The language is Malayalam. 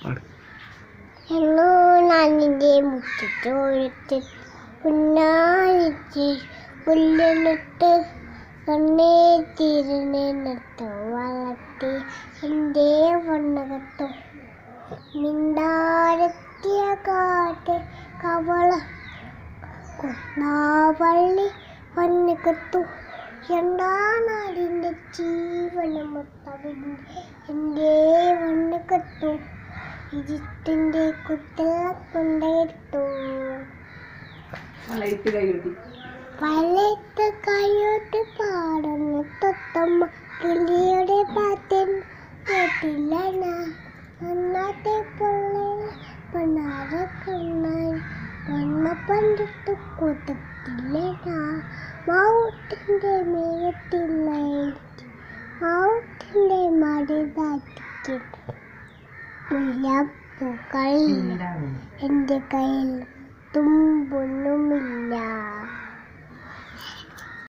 പാട് എന്നോ നാനിൻ്റെ മുറ്റത്തോഴത്ത് ഉണ്ണാനിച്ച് പുല്ലിനിട്ട് കണ്ണേ തിരുന്നിട്ട് വളർത്തി എൻ്റെ വണ്ണകത്തും മിണ്ടാരത്തിയ കാറ്റ് കവള കൊണ്ടാവള്ളി വണ്ണകത്തു എന്താണതിൻ്റെ ജീവനമൊത്തവിൻ്റെ എൻ്റെ വണ്ണകത്തു ഇരുട്ടിൻ്റെ കുത്തല കൊണ്ടെടുത്തു പലത്ത് കൈയോട്ട് പാടുന്നു തൊത്തമ്മ കിളിയുടെ പാട്ടിൻ കേട്ടില്ല ഞാൻ നന്നാത്തെ പൊള്ളല പണാര കണ്ണാൻ വണ്ണ പണ്ടിട്ട് കൂട്ടത്തില്ല ഞാൻ മൗട്ടിൻ്റെ മേഘത്തില്ല മൗട്ടിൻ്റെ മടി താറ്റിക്കും മുല്ലപ്പൂക്കൾ എൻ്റെ കയ്യിൽ തുമ്പൊന്നുമില്ല